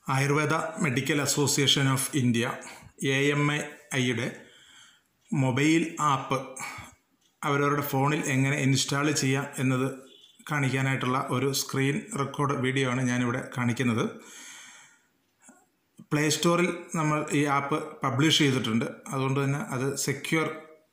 Ayurveda medical association of India A M A ഐയുടെ mobile app അവരവരുടെ ഫോണിൽ എങ്ങനെ ഇൻസ്റ്റാൾ ചെയ്യാം എന്നത് കാണിക്കാനായിട്ടുള്ള ഒരു സ്ക്രീൻ റെക്കോർഡ് വീഡിയോ ആണ് ഞാനിവിടെ കാണിക്കുന്നത് പ്ലേ സ്റ്റോറിൽ നമ്മൾ ഈ ആപ്പ് പബ്ലിഷ് ചെയ്തിട്ടുണ്ട് അതുകൊണ്ട് തന്നെ അത് സെക്യൂർ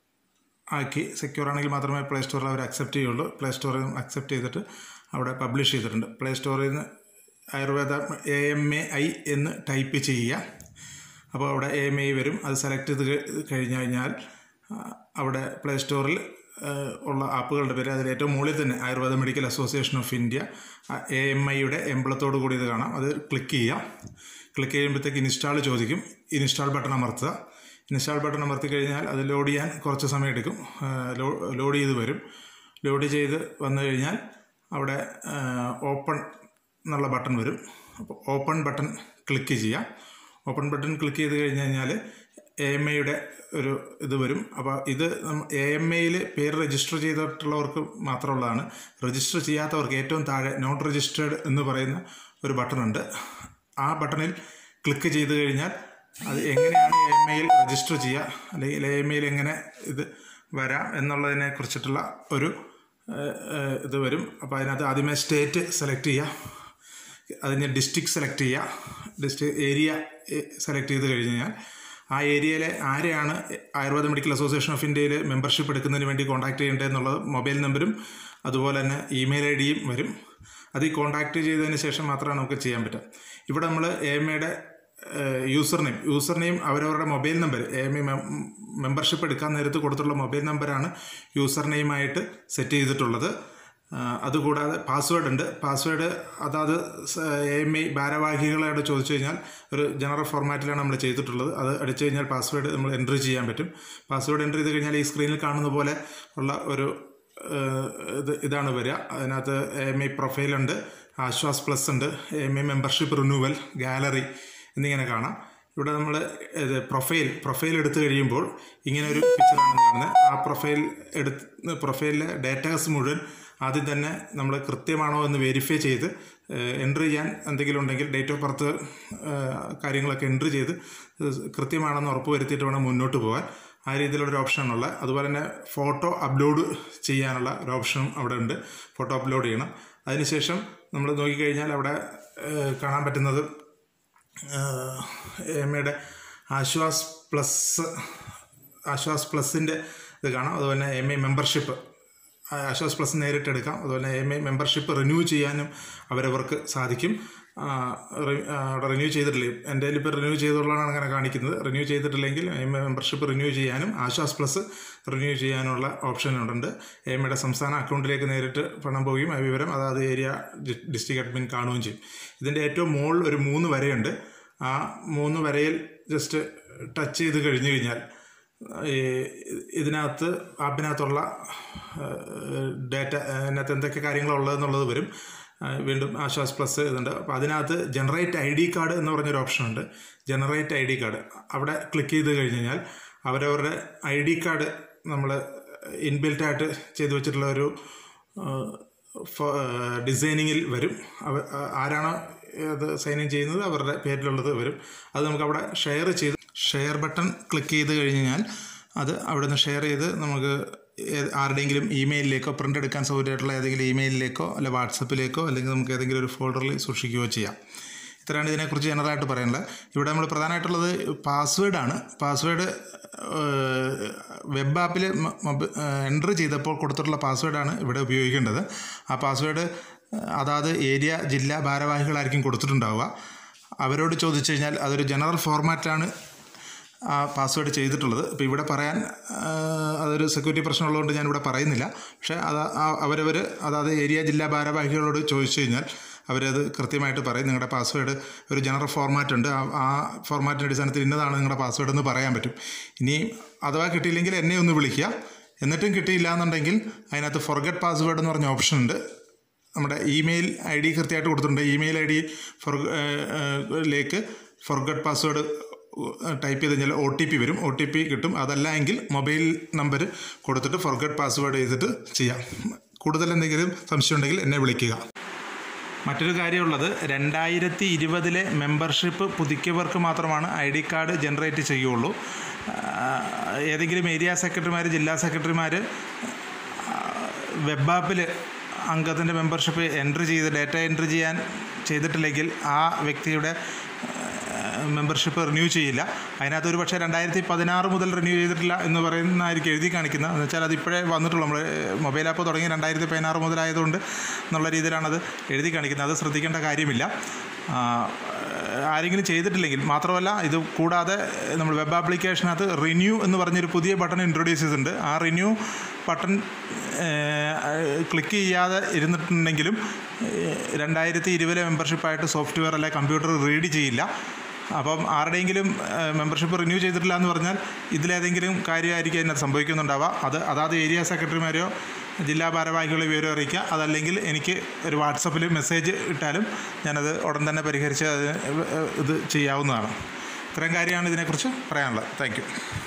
ആക്കി സെക്യൂർ ആണെങ്കിൽ മാത്രമേ പ്ലേ സ്റ്റോറിൽ അവർ അക്സെപ്റ്റ് ചെയ്യുള്ളൂ പ്ലേ സ്റ്റോറിൽ നിന്ന് അക്സെപ്റ്റ് ചെയ്തിട്ട് അവിടെ പബ്ലിഷ് ചെയ്തിട്ടുണ്ട് പ്ലേ സ്റ്റോറിൽ നിന്ന് Ayurveda A M A I എന്ന് ടൈപ്പ് ചെയ്യുക അപ്പോൾ അവിടെ എ എം ഐ വരും അത് സെലക്ട് ചെയ്ത് കഴിഞ്ഞ് കഴിഞ്ഞാൽ അവിടെ പ്ലേ സ്റ്റോറിൽ ഉള്ള ആപ്പുകളുടെ പേര് അതിൽ ഏറ്റവും മുകളിൽ തന്നെ Ayurveda medical association of India A M ഐയുടെ എംബ്ലത്തോട് കൂടി ഇത് കാണാം അത് ക്ലിക്ക് ചെയ്യുക ക്ലിക്ക് ചെയ്യുമ്പോഴത്തേക്ക് ഇൻസ്റ്റാൾ ചോദിക്കും ഇൻസ്റ്റാൾ ബട്ടൺ അമർത്തുക ഇൻസ്റ്റാൾ ബട്ടൺ അമർത്തി കഴിഞ്ഞാൽ അത് ലോഡ് ചെയ്യാൻ കുറച്ച് സമയം എടുക്കും ലോഡ് ചെയ്ത് വരും ലോഡ് ചെയ്ത് വന്നു കഴിഞ്ഞാൽ അവിടെ ഓപ്പൺ എന്നുള്ള ബട്ടൺ വരും അപ്പോൾ ഓപ്പൺ ബട്ടൺ ക്ലിക്ക് ചെയ്യാം ഓപ്പൺ ബട്ടൺ ക്ലിക്ക് ചെയ്ത് കഴിഞ്ഞ് കഴിഞ്ഞാൽ എ എം ഐയുടെ ഒരു ഇത് വരും അപ്പോൾ ഇത് എ എം ഐയിൽ പേര് രജിസ്റ്റർ ചെയ്തിട്ടുള്ളവർക്ക് മാത്രമുള്ളതാണ് രജിസ്റ്റർ ചെയ്യാത്തവർക്ക് ഏറ്റവും താഴെ നോട്ട് രജിസ്റ്റേർഡ് എന്ന് പറയുന്ന ഒരു ബട്ടൺ ഉണ്ട് ആ ബട്ടണിൽ ക്ലിക്ക് ചെയ്ത് കഴിഞ്ഞാൽ അത് എങ്ങനെയാണ് എ എം ഐയിൽ രജിസ്റ്റർ ചെയ്യുക അല്ലെങ്കിൽ എ എം ഐയിൽ എങ്ങനെ ഇത് വരാം എന്നുള്ളതിനെ കുറിച്ചിട്ടുള്ള ഒരു ഇത് വരും അപ്പോൾ അതിനകത്ത് ആദ്യമേ സ്റ്റേറ്റ് സെലക്ട് ചെയ്യുക അതിന് ഡിസ്ട്രിക്ട് സെലക്ട് ചെയ്യുക ഡിസ്ട്രിക്ട് ഏരിയ സെലക്ട് ചെയ്ത് കഴിഞ്ഞ് കഴിഞ്ഞാൽ ആ ഏരിയയിലെ ആരെയാണ് ആയുർവേദ മെഡിക്കൽ അസോസിയേഷൻ ഓഫ് ഇന്ത്യയിൽ മെമ്പർഷിപ്പ് എടുക്കുന്നതിന് വേണ്ടി കോൺടാക്ട് ചെയ്യേണ്ടത് എന്നുള്ളത് മൊബൈൽ നമ്പരും അതുപോലെ തന്നെ ഇമെയിൽ ഐ ഡിയും വരും അത് ഈ കോൺടാക്ട് ചെയ്തതിന് ശേഷം മാത്രമാണ് നമുക്ക് ചെയ്യാൻ പറ്റുക ഇവിടെ നമ്മൾ എ എം എയുടെ യൂസർ നെയിം യൂസർ നെയിം അവരവരുടെ mobile number A M I membership എടുക്കാൻ നേരത്ത് കൊടുത്തുള്ള മൊബൈൽ നമ്പറാണ് യൂസർ നെയിമായിട്ട് സെറ്റ് ചെയ്തിട്ടുള്ളത് അതുകൂടാതെ പാസ്വേഡ് ഉണ്ട് പാസ്വേഡ് അതാത് എ എം ഐ ഭാരവാഹികളോട് ചോദിച്ചു കഴിഞ്ഞാൽ ഒരു ജനറൽ ഫോർമാറ്റിലാണ് നമ്മൾ ചെയ്തിട്ടുള്ളത് അത് അടിച്ചു കഴിഞ്ഞാൽ പാസ്വേഡ് നമ്മൾ എൻട്രി ചെയ്യാൻ പറ്റും പാസ്വേഡ് എൻട്രി ചെയ്ത് കഴിഞ്ഞാൽ ഈ സ്ക്രീനിൽ കാണുന്ന പോലെ ഉള്ള ഒരു ഇത് ഇതാണ് വരിക അതിനകത്ത് എ എം ഐ പ്രൊഫൈലുണ്ട് ആശ്വാസ് പ്ലസ് ഉണ്ട് A M I membership renewal gallery എന്നിങ്ങനെ കാണാം ഇവിടെ നമ്മൾ ഇത് പ്രൊഫൈൽ പ്രൊഫൈൽ എടുത്തു കഴിയുമ്പോൾ ഇങ്ങനെ ഒരു പിക്ചറാണ് കാണുന്നത് ആ പ്രൊഫൈൽ എടുത്ത് പ്രൊഫൈലിലെ ഡേറ്റാസ് മുഴുവൻ ആദ്യം തന്നെ നമ്മൾ കൃത്യമാണോ എന്ന് വെരിഫൈ ചെയ്ത് എൻട്രി ചെയ്യാൻ എന്തെങ്കിലും ഉണ്ടെങ്കിൽ ഡേറ്റ് ഓഫ് ബർത്ത് കാര്യങ്ങളൊക്കെ എൻട്രി ചെയ്ത് കൃത്യമാണെന്ന് ഉറപ്പ് വരുത്തിയിട്ട് വേണം മുന്നോട്ട് പോകാൻ ആ രീതിയിലുള്ളൊരു ഓപ്ഷനാണുള്ളത് അതുപോലെ തന്നെ ഫോട്ടോ അപ്ലോഡ് ചെയ്യാനുള്ള ഒരു ഓപ്ഷനും അവിടെ ഉണ്ട് ഫോട്ടോ അപ്ലോഡ് ചെയ്യണം അതിനുശേഷം നമ്മൾ നോക്കിക്കഴിഞ്ഞാൽ അവിടെ കാണാൻ പറ്റുന്നത് എമ്മയുടെ ആശ്വാസ് പ്ലസ് ആശ്വാസ് പ്ലസിൻ്റെ ഇത് കാണാം അതുപോലെ M I membership Aashwas plus നേരിട്ട് എടുക്കാം അതുപോലെ എം ഐ മെമ്പർഷിപ്പ് റിന്യൂ ചെയ്യാനും അവരവർക്ക് സാധിക്കും അവിടെ റിന്യൂ ചെയ്തിട്ടില്ല എൻ്റെ ഇപ്പോൾ റിന്യൂ ചെയ്തുള്ളതാണ് അങ്ങനെ കാണിക്കുന്നത് റിന്യൂ ചെയ്തിട്ടില്ലെങ്കിൽ എം എ മെമ്പർഷിപ്പ് റിന്യൂ ചെയ്യാനും ആശ്വാസ് പ്ലസ് റിന്യൂ ചെയ്യാനുള്ള ഓപ്ഷൻ ഉണ്ട് എം എയുടെ സംസ്ഥാന അക്കൗണ്ടിലേക്ക് നേരിട്ട് പണം പോവുകയും ആ വിവരം അതാത് ഏരിയ ഡിസ്ട്രിക്ട് അഡ്മിൻ കാണുകയും ചെയ്യും ഇതിൻ്റെ ഏറ്റവും മുകളിൽ ഒരു മൂന്ന് വരയുണ്ട് ആ മൂന്ന് വരയിൽ ജസ്റ്റ് ടച്ച് ചെയ്ത് കഴിഞ്ഞു കഴിഞ്ഞാൽ ഇതിനകത്ത് ആപ്പിനകത്തുള്ള ഡാറ്റ അതിനകത്ത് എന്തൊക്കെ കാര്യങ്ങളുള്ളതെന്നുള്ളത് വരും വീണ്ടും ആശ്വാസ് പ്ലസ് ഇതുണ്ട് അപ്പോൾ അതിനകത്ത് ജനറേറ്റ് ഐ ഡി കാർഡ് എന്ന് പറഞ്ഞൊരു ഓപ്ഷൻ ഉണ്ട് ജനറേറ്റ് ഐ ഡി കാർഡ് അവിടെ ക്ലിക്ക് ചെയ്ത് കഴിഞ്ഞ് കഴിഞ്ഞാൽ അവരവരുടെ ഐ ഡി കാർഡ് നമ്മൾ ഇൻബിൽറ്റായിട്ട് ചെയ്തു വെച്ചിട്ടുള്ള ഒരു ഡിസൈനിങ്ങിൽ വരും അവ ആരാണോ അത് സൈൻ ഇൻ ചെയ്യുന്നത് അവരുടെ പേരിലുള്ളത് വരും അത് നമുക്ക് അവിടെ ഷെയർ ചെയ്ത് ഷെയർ ബട്ടൺ ക്ലിക്ക് ചെയ്ത് കഴിഞ്ഞാൽ അത് അവിടെ നിന്ന് ഷെയർ ചെയ്ത് നമുക്ക് ആരുടെയെങ്കിലും ഇമെയിലിലേക്കോ പ്രിൻ്റ് എടുക്കാൻ സൗകര്യമായിട്ടുള്ള ഏതെങ്കിലും ഇമെയിലിലേക്കോ അല്ലെ വാട്സപ്പിലേക്കോ അല്ലെങ്കിൽ നമുക്ക് ഏതെങ്കിലും ഒരു ഫോൾഡറിൽ സൂക്ഷിക്കുകയോ ചെയ്യാം ഇത്രയാണ് ഇതിനെക്കുറിച്ച് ജനറലായിട്ട് പറയാനുള്ളത് ഇവിടെ നമ്മൾ പ്രധാനമായിട്ടുള്ളത് പാസ്വേഡാണ് പാസ്വേഡ് വെബ് ആപ്പിൽ എൻട്രി ചെയ്തപ്പോൾ കൊടുത്തിട്ടുള്ള പാസ്വേഡാണ് ഇവിടെ ഉപയോഗിക്കേണ്ടത് ആ പാസ്വേഡ് അതാത് ഏരിയ ജില്ല ഭാരവാഹികളായിരിക്കും കൊടുത്തിട്ടുണ്ടാവുക അവരോട് ചോദിച്ചു കഴിഞ്ഞാൽ അതൊരു ജനറൽ ഫോർമാറ്റിലാണ് ആ പാസ്വേഡ് ചെയ്തിട്ടുള്ളത് അപ്പോൾ ഇവിടെ പറയാൻ അതൊരു സെക്യൂരിറ്റി പ്രശ്നമുള്ളതുകൊണ്ട് ഞാനിവിടെ പറയുന്നില്ല പക്ഷേ അത് അവരവർ അതായത് ഏരിയ ജില്ലാ ഭാരവാഹികളോട് ചോദിച്ചു കഴിഞ്ഞാൽ അവരത് കൃത്യമായിട്ട് പറയും നിങ്ങളുടെ പാസ്വേഡ് ഒരു ജനറൽ ഫോർമാറ്റ് ഉണ്ട് ആ ഫോർമാറ്റിൻ്റെ അടിസ്ഥാനത്തിൽ ഇന്നതാണ് നിങ്ങളുടെ പാസ്വേഡ് എന്ന് പറയാൻ പറ്റും ഇനി അഥവാ കിട്ടിയില്ലെങ്കിൽ എന്നെ ഒന്ന് വിളിക്കുക എന്നിട്ടും കിട്ടിയില്ല എന്നുണ്ടെങ്കിൽ അതിനകത്ത് ഫോർഗറ്റ് പാസ്വേഡ് എന്ന് പറഞ്ഞ ഓപ്ഷൻ ഉണ്ട് നമ്മുടെ ഇമെയിൽ ഐ ഡി കൃത്യമായിട്ട് കൊടുത്തിട്ടുണ്ട് ഇമെയിൽ ഐ ഡി ഫോർ ലേക്ക് ഫോർഗട്ട് പാസ്വേഡ് ടൈപ്പ് ചെയ്ത് കഴിഞ്ഞാൽ ഒ ടി പി വരും ഒ ടി പി കിട്ടും അതല്ല എങ്കിൽ മൊബൈൽ നമ്പർ കൊടുത്തിട്ട് ഫോർഗട്ട് പാസ്വേഡ് ചെയ്തിട്ട് ചെയ്യാം കൂടുതൽ എന്തെങ്കിലും സംശയം ഉണ്ടെങ്കിൽ എന്നെ വിളിക്കുക മറ്റൊരു കാര്യമുള്ളത് രണ്ടായിരത്തി ഇരുപതിലെ മെമ്പർഷിപ്പ് പുതുക്കിയവർക്ക് മാത്രമാണ് ഐ ഡി കാർഡ് ജനറേറ്റ് ചെയ്യുള്ളൂ ആ, ഏതെങ്കിലും ഏരിയ സെക്രട്ടറിമാർ ജില്ലാ സെക്രട്ടറിമാർ വെബ് ആപ്പിൽ അംഗത്തിൻ്റെ മെമ്പർഷിപ്പ് എൻട്രി ചെയ്ത് ഡേറ്റ എൻട്രി ചെയ്യാൻ ചെയ്തിട്ടില്ലെങ്കിൽ ആ വ്യക്തിയുടെ മെമ്പർഷിപ്പ് റിന്യൂ ചെയ്യില്ല അതിനകത്ത് ഒരു പക്ഷേ രണ്ടായിരത്തി പതിനാറ് മുതൽ റിന്യൂ ചെയ്തിട്ടില്ല എന്ന് പറയുന്നതായിരിക്കും എഴുതി കാണിക്കുന്നത് എന്ന് വെച്ചാൽ അത് ഇപ്പോഴേ വന്നിട്ടുള്ളൂ നമ്മൾ മൊബൈൽ ആപ്പ് തുടങ്ങി രണ്ടായിരത്തി പതിനാറ് മുതലായതുകൊണ്ട് എന്നുള്ള രീതിയിലാണത് എഴുതി കാണിക്കുന്നത് അത് ശ്രദ്ധിക്കേണ്ട കാര്യമില്ല ആ, ആരെങ്കിലും ചെയ്തിട്ടില്ലെങ്കിൽ മാത്രമല്ല ഇത് കൂടാതെ നമ്മൾ വെബ് ആപ്ലിക്കേഷനകത്ത് റിന്യൂ എന്ന് പറഞ്ഞൊരു പുതിയ ബട്ടൺ ഇൻട്രൊഡ്യൂസ് ചെയ്തിട്ടുണ്ട് ആ റിന്യൂ ബട്ടൺ ക്ലിക്ക് ചെയ്യാതെ ഇരുന്നിട്ടുണ്ടെങ്കിലും രണ്ടായിരത്തി ഇരുപതിലെ മെമ്പർഷിപ്പായിട്ട് സോഫ്റ്റ്വെയർ അല്ലെ കമ്പ്യൂട്ടർ റീഡ് ചെയ്യില്ല അപ്പം ആരുടെയെങ്കിലും മെമ്പർഷിപ്പ് റിന്യൂ ചെയ്തിട്ടില്ല എന്ന് പറഞ്ഞാൽ ഇതിലേതെങ്കിലും കാര്യമായിരിക്കും അതിനകത്ത് സംഭവിക്കുന്നുണ്ടാവുക അത് അതാത് ഏരിയ സെക്രട്ടറിമാരെയോ ജില്ലാ ഭാരവാഹികളെ വിവരം അറിയിക്കുക അതല്ലെങ്കിൽ എനിക്ക് ഒരു വാട്സപ്പിൽ മെസ്സേജ് ഇട്ടാലും ഞാനത് ഉടൻ തന്നെ പരിഹരിച്ച് അത് ഇത് ചെയ്യാവുന്നതാണ് ഇത്രയും കാര്യമാണ് ഇതിനെക്കുറിച്ച് പറയാനുള്ളത് താങ്ക് യു